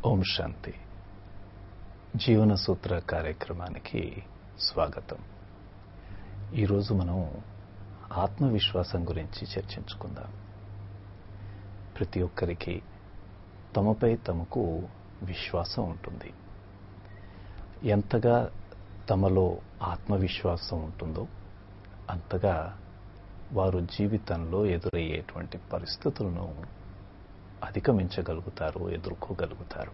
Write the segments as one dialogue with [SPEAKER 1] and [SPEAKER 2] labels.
[SPEAKER 1] ఓం శాంతి జీవన సూత్ర కార్యక్రమానికి స్వాగతం ఈరోజు మనం ఆత్మవిశ్వాసం గురించి చర్చించుకుందాం ప్రతి ఒక్కరికి తమపై తమకు విశ్వాసం ఉంటుంది ఎంతగా తమలో ఆత్మవిశ్వాసం ఉంటుందో అంతగా వారు జీవితంలో ఎదురయ్యేటువంటి పరిస్థితులను అధిగమించగలుగుతారు ఎదుర్కోగలుగుతారు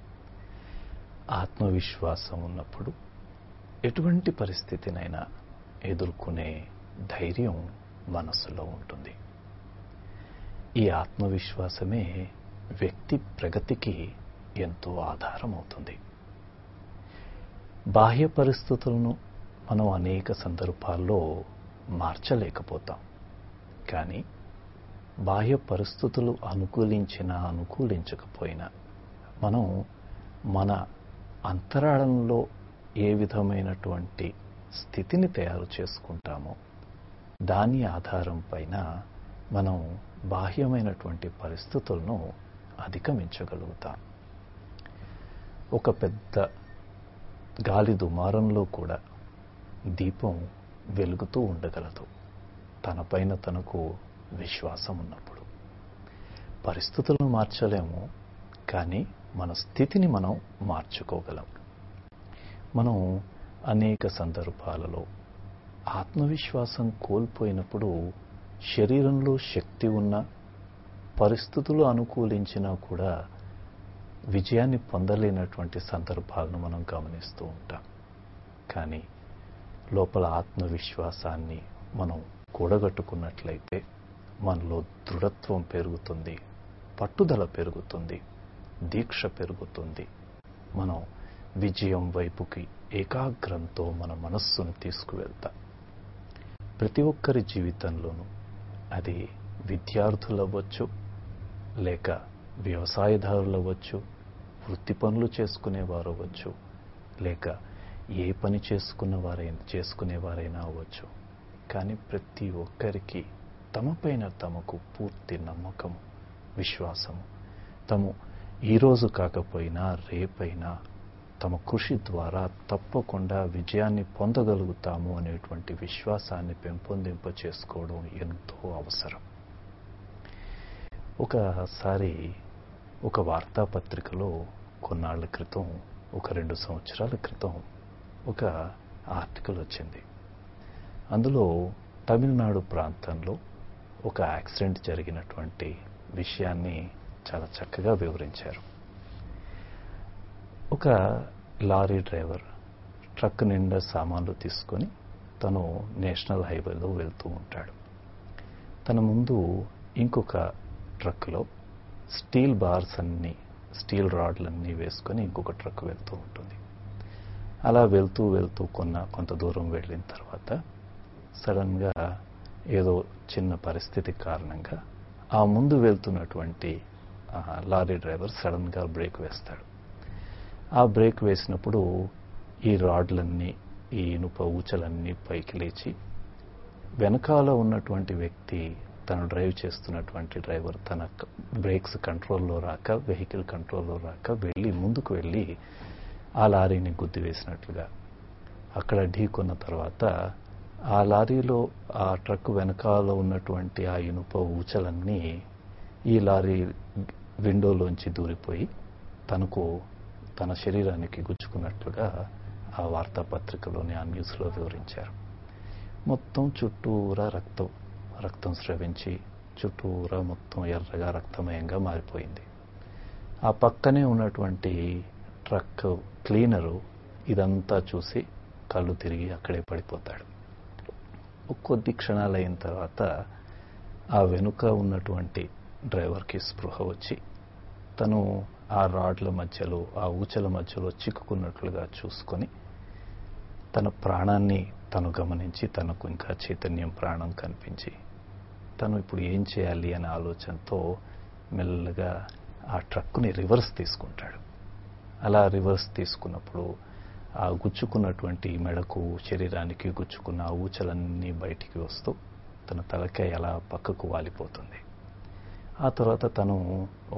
[SPEAKER 1] ఆత్మవిశ్వాసం ఉన్నప్పుడు ఎటువంటి పరిస్థితినైనా ఎదుర్కొనే ధైర్యం మనస్సులో ఉంటుంది ఈ ఆత్మవిశ్వాసమే వ్యక్తి ప్రగతికి ఎంతో ఆధారం అవుతుంది బాహ్య పరిస్థితులను మనం అనేక సందర్భాల్లో మార్చలేకపోతాం కానీ బాహ్య పరిస్థితులు అనుకూలించినా అనుకూలించకపోయినా మనం మన అంతరాళంలో ఏ విధమైనటువంటి స్థితిని తయారు చేసుకుంటామో దాని ఆధారం పైన మనం బాహ్యమైనటువంటి పరిస్థితులను అధిగమించగలుగుతాం ఒక పెద్ద గాలి దుమారంలో కూడా దీపం వెలుగుతూ ఉండగలదు తనపైన తనకు విశ్వాసం ఉన్నప్పుడు పరిస్థితులను మార్చలేము కానీ మన స్థితిని మనం మార్చుకోగలం మనం అనేక సందర్భాలలో ఆత్మవిశ్వాసం కోల్పోయినప్పుడు శరీరంలో శక్తి ఉన్న పరిస్థితులు అనుకూలించినా కూడా విజయాన్ని పొందలేనటువంటి సందర్భాలను మనం గమనిస్తూ ఉంటాం కానీ లోపల ఆత్మవిశ్వాసాన్ని మనం కూడగట్టుకున్నట్లయితే మనలో దృఢత్వం పెరుగుతుంది పట్టుదల పెరుగుతుంది దీక్ష పెరుగుతుంది మనం విజయం వైపుకి ఏకాగ్రంతో మన మనస్సును తీసుకువెళ్తాం ప్రతి ఒక్కరి జీవితంలోనూ అది విద్యార్థులు అవ్వచ్చు లేక వ్యవసాయదారులు అవ్వచ్చు వృత్తి పనులు చేసుకునేవారు అవ్వచ్చు లేక ఏ పని చేసుకున్న వారైనా చేసుకునేవారైనా అవ్వచ్చు కానీ ప్రతి ఒక్కరికి తమపైన తమకు పూర్తి నమ్మకము విశ్వాసము తాము ఈరోజు కాకపోయినా రేపైనా తమ కృషి ద్వారా తప్పకుండా విజయాన్ని పొందగలుగుతాము అనేటువంటి విశ్వాసాన్ని పెంపొందింప చేసుకోవడం ఎంతో అవసరం ఒకసారి ఒక వార్తాపత్రికలో కొన్నాళ్ల క్రితం ఒక రెండు సంవత్సరాల క్రితం ఒక ఆర్టికల్ వచ్చింది అందులో తమిళనాడు ప్రాంతంలో ఒక యాక్సిడెంట్ జరిగినటువంటి విషయాన్ని చాలా చక్కగా వివరించారు ఒక లారీ డ్రైవర్ ట్రక్ నిండా సామాన్లు తీసుకొని తను నేషనల్ హైవేలో వెళ్తూ ఉంటాడు తన ముందు ఇంకొక ట్రక్లో స్టీల్ బార్స్ అన్ని స్టీల్ రాడ్లన్నీ వేసుకొని ఇంకొక ట్రక్ వెళ్తూ ఉంటుంది అలా వెళ్తూ వెళ్తూ కొన్న కొంత దూరం వెళ్ళిన తర్వాత సడన్గా ఏదో చిన్న పరిస్థితి కారణంగా ఆ ముందు వెళ్తున్నటువంటి లారీ డ్రైవర్ సడన్గా బ్రేక్ వేస్తాడు ఆ బ్రేక్ వేసినప్పుడు ఈ రాడ్లన్నీ ఈ ఇనుప ఊచలన్నీ పైకి లేచి వెనకాల ఉన్నటువంటి వ్యక్తి తను డ్రైవ్ చేస్తున్నటువంటి డ్రైవర్ తన బ్రేక్స్ కంట్రోల్లో రాక వెహికల్ కంట్రోల్లో రాక వెళ్ళి ముందుకు వెళ్ళి ఆ లారీని గుద్ది వేసినట్లుగా అక్కడ ఢీకొన్న తర్వాత ఆ లారీలో ఆ ట్రక్ వెనకాల ఉన్నటువంటి ఆ ఇనుప ఊచలన్నీ ఈ లారీ విండోలోంచి దూరిపోయి తనకు తన శరీరానికి గుచ్చుకున్నట్లుగా ఆ వార్తాపత్రికలోని ఆ న్యూస్లో వివరించారు మొత్తం చుట్టూరా రక్తం రక్తం స్రవించి చుట్టూరా మొత్తం ఎర్రగా రక్తమయంగా మారిపోయింది ఆ పక్కనే ఉన్నటువంటి ట్రక్ క్లీనరు ఇదంతా చూసి కళ్ళు తిరిగి అక్కడే పడిపోతాడు కొద్ది క్షణాలు అయిన తర్వాత ఆ వెనుక ఉన్నటువంటి డ్రైవర్కి స్పృహ వచ్చి తను ఆ రాడ్ల మధ్యలో ఆ ఊచల మధ్యలో చిక్కుకున్నట్లుగా చూసుకొని తన ప్రాణాన్ని తను గమనించి తనకు ఇంకా చైతన్యం ప్రాణం కనిపించి తను ఇప్పుడు ఏం చేయాలి అనే ఆలోచనతో మెల్లగా ఆ ట్రక్కుని రివర్స్ తీసుకుంటాడు అలా రివర్స్ తీసుకున్నప్పుడు ఆ గుచ్చుకున్నటువంటి మెడకు శరీరానికి గుచ్చుకున్న ఆ ఊచలన్నీ బయటికి వస్తూ తన తలకాయ అలా పక్కకు వాలిపోతుంది ఆ తర్వాత తను ఒక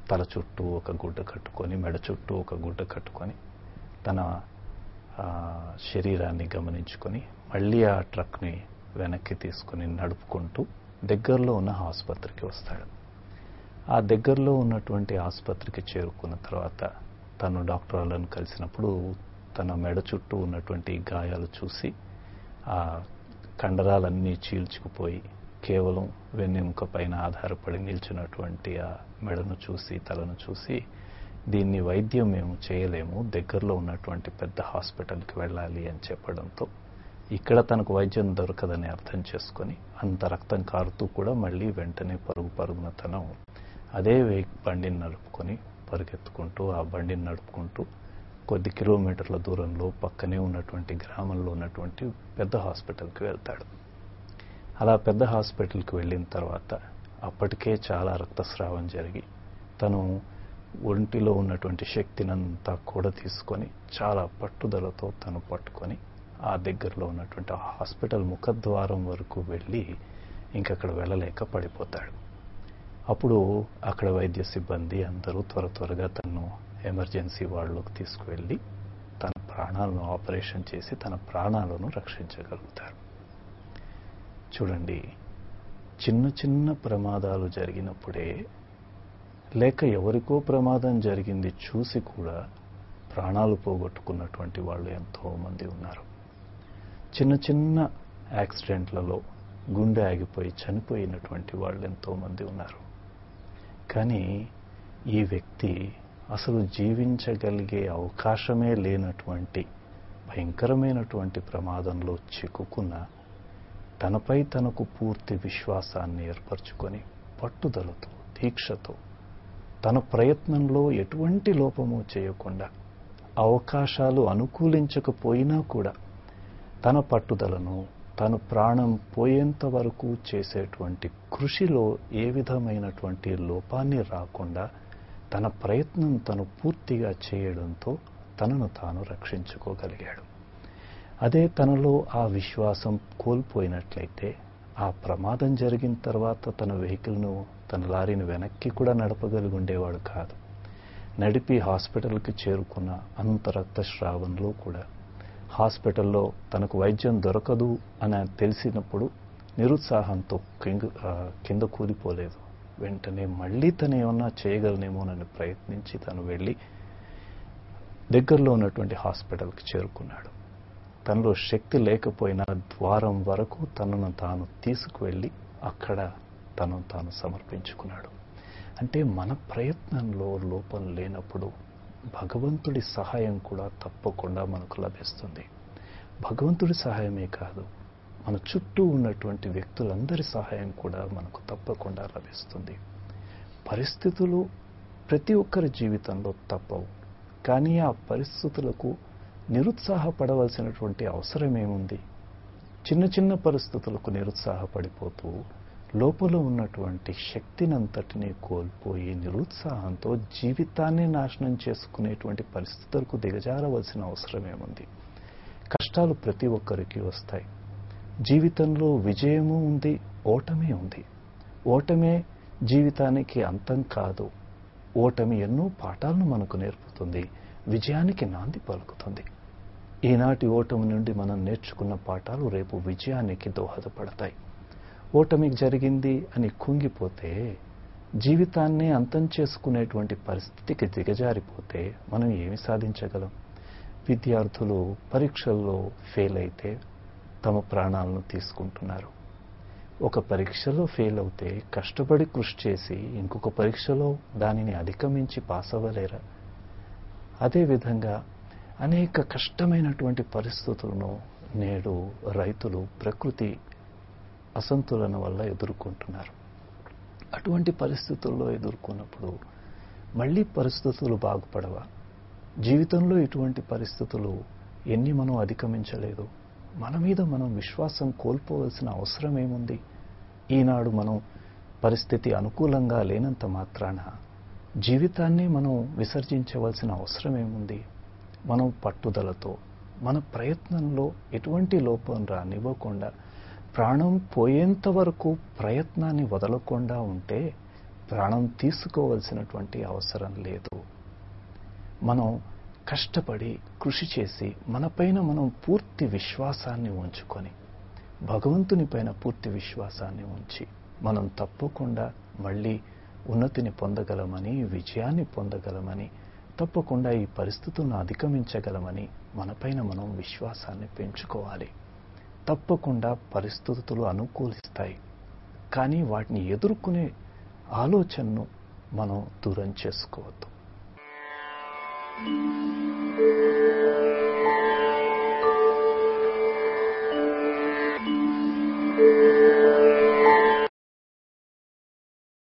[SPEAKER 1] తల చుట్టూ ఒక గుడ్డ కట్టుకొని మెడ చుట్టూ ఒక గుడ్డ కట్టుకొని తన ఆ, శరీరాన్ని గమనించుకొని మళ్ళీ ఆ ట్రక్ని వెనక్కి తీసుకుని నడుపుకుంటూ దగ్గరలో ఉన్న ఆసుపత్రికి వస్తాడు ఆ దగ్గరలో ఉన్నటువంటి ఆసుపత్రికి చేరుకున్న తర్వాత తను డాక్టర్ వాళ్ళని కలిసినప్పుడు తన మెడ చుట్టూ ఉన్నటువంటి గాయాలు చూసి ఆ కండరాలన్నీ చీల్చుకుపోయి కేవలం వెన్నెముక పైన ఆధారపడి నిల్చున్నటువంటి ఆ మెడను చూసి తలను చూసి దీన్ని వైద్యం మేము చేయలేము దగ్గరలో ఉన్నటువంటి పెద్ద హాస్పిటల్కి వెళ్ళాలి అని చెప్పడంతో ఇక్కడ తనకు వైద్యం దొరకదని అర్థం చేసుకొని అంత రక్తం కారుతూ కూడా మళ్ళీ వెంటనే పరుగు పరుగున తను అదే వెహిక్ బండిని నడుపుకొని పరిగెత్తుకుంటూ ఆ బండిని నడుపుకుంటూ కొద్ది కిలోమీటర్ల దూరంలో పక్కనే ఉన్నటువంటి గ్రామంలో ఉన్నటువంటి పెద్ద హాస్పిటల్కి వెళ్తాడు అలా పెద్ద హాస్పిటల్కి వెళ్ళిన తర్వాత అప్పటికే చాలా రక్తస్రావం జరిగి తను ఒంటిలో ఉన్నటువంటి శక్తినంతా కూడా తీసుకొని చాలా పట్టుదలతో తను పట్టుకొని ఆ దగ్గరలో ఉన్నటువంటి ఆ హాస్పిటల్ ముఖద్వారం వరకు వెళ్ళి ఇంకక్కడ వెళ్ళలేక పడిపోతాడు అప్పుడు అక్కడ వైద్య సిబ్బంది అందరూ త్వర త్వరగా తను ఎమర్జెన్సీ వార్డులోకి తీసుకువెళ్ళి తన ప్రాణాలను ఆపరేషన్ చేసి తన ప్రాణాలను రక్షించగలుగుతారు చూడండి చిన్న చిన్న ప్రమాదాలు జరిగినప్పుడే లేక ఎవరికో ప్రమాదం జరిగింది చూసి కూడా ప్రాణాలు పోగొట్టుకున్నటువంటి వాళ్ళు ఎంతో మంది ఉన్నారు చిన్న చిన్న యాక్సిడెంట్లలో గుండె ఆగిపోయి చనిపోయినటువంటి వాళ్ళు ఎంతో మంది ఉన్నారు కానీ ఈ వ్యక్తి అసలు జీవించగలిగే అవకాశమే లేనటువంటి భయంకరమైనటువంటి ప్రమాదంలో చిక్కుకున్న తనపై తనకు పూర్తి విశ్వాసాన్ని ఏర్పరచుకొని పట్టుదలతో దీక్షతో తన ప్రయత్నంలో ఎటువంటి లోపము చేయకుండా అవకాశాలు అనుకూలించకపోయినా కూడా తన పట్టుదలను తను ప్రాణం పోయేంత వరకు చేసేటువంటి కృషిలో ఏ విధమైనటువంటి లోపాన్ని రాకుండా తన ప్రయత్నం తను పూర్తిగా చేయడంతో తనను తాను రక్షించుకోగలిగాడు అదే తనలో ఆ విశ్వాసం కోల్పోయినట్లయితే ఆ ప్రమాదం జరిగిన తర్వాత తన వెహికల్ను తన లారీని వెనక్కి కూడా నడపగలిగి ఉండేవాడు కాదు నడిపి హాస్పిటల్కి చేరుకున్న అంత రక్తస్రావంలో కూడా హాస్పిటల్లో తనకు వైద్యం దొరకదు అని తెలిసినప్పుడు నిరుత్సాహంతో కింద కింద కూలిపోలేదు వెంటనే మళ్ళీ తను ఏమన్నా చేయగలనేమోనని ప్రయత్నించి తను వెళ్ళి దగ్గరలో ఉన్నటువంటి హాస్పిటల్కి చేరుకున్నాడు తనలో శక్తి లేకపోయినా ద్వారం వరకు తనను తాను తీసుకువెళ్ళి అక్కడ తనను తాను సమర్పించుకున్నాడు అంటే మన ప్రయత్నంలో లోపం లేనప్పుడు భగవంతుడి సహాయం కూడా తప్పకుండా మనకు లభిస్తుంది భగవంతుడి సహాయమే కాదు మన చుట్టూ ఉన్నటువంటి వ్యక్తులందరి సహాయం కూడా మనకు తప్పకుండా లభిస్తుంది పరిస్థితులు ప్రతి ఒక్కరి జీవితంలో తప్పవు కానీ ఆ పరిస్థితులకు నిరుత్సాహపడవలసినటువంటి అవసరం ఏముంది చిన్న చిన్న పరిస్థితులకు నిరుత్సాహపడిపోతూ లోపల ఉన్నటువంటి శక్తినంతటినీ కోల్పోయి నిరుత్సాహంతో జీవితాన్ని నాశనం చేసుకునేటువంటి పరిస్థితులకు దిగజారవలసిన అవసరం ఏముంది కష్టాలు ప్రతి ఒక్కరికి వస్తాయి జీవితంలో విజయము ఉంది ఓటమి ఉంది ఓటమే జీవితానికి అంతం కాదు ఓటమి ఎన్నో పాఠాలను మనకు నేర్పుతుంది విజయానికి నాంది పలుకుతుంది ఈనాటి ఓటమి నుండి మనం నేర్చుకున్న పాఠాలు రేపు విజయానికి దోహదపడతాయి ఓటమి జరిగింది అని కుంగిపోతే జీవితాన్ని అంతం చేసుకునేటువంటి పరిస్థితికి దిగజారిపోతే మనం ఏమి సాధించగలం విద్యార్థులు పరీక్షల్లో ఫెయిల్ అయితే తమ ప్రాణాలను తీసుకుంటున్నారు ఒక పరీక్షలో ఫెయిల్ అవుతే కష్టపడి కృషి చేసి ఇంకొక పరీక్షలో దానిని అధిగమించి పాస్ అవ్వలేరా అదేవిధంగా అనేక కష్టమైనటువంటి పరిస్థితులను నేడు రైతులు ప్రకృతి అసంతులన వల్ల ఎదుర్కొంటున్నారు అటువంటి పరిస్థితుల్లో ఎదుర్కొన్నప్పుడు మళ్ళీ పరిస్థితులు బాగుపడవా జీవితంలో ఇటువంటి పరిస్థితులు ఎన్ని మనం అధిగమించలేదు మన మీద మనం విశ్వాసం కోల్పోవలసిన అవసరం ఏముంది ఈనాడు మనం పరిస్థితి అనుకూలంగా లేనంత మాత్రాన జీవితాన్ని మనం విసర్జించవలసిన అవసరం ఏముంది మనం పట్టుదలతో మన ప్రయత్నంలో ఎటువంటి లోపం రానివ్వకుండా ప్రాణం పోయేంత వరకు ప్రయత్నాన్ని వదలకుండా ఉంటే ప్రాణం తీసుకోవలసినటువంటి అవసరం లేదు మనం కష్టపడి కృషి చేసి మనపైన మనం పూర్తి విశ్వాసాన్ని ఉంచుకొని భగవంతుని పైన పూర్తి విశ్వాసాన్ని ఉంచి మనం తప్పకుండా మళ్ళీ ఉన్నతిని పొందగలమని విజయాన్ని పొందగలమని తప్పకుండా ఈ పరిస్థితులను అధిగమించగలమని మనపైన మనం విశ్వాసాన్ని పెంచుకోవాలి తప్పకుండా పరిస్థితులు అనుకూలిస్తాయి కానీ వాటిని ఎదుర్కొనే ఆలోచనను మనం దూరం చేసుకోవద్దు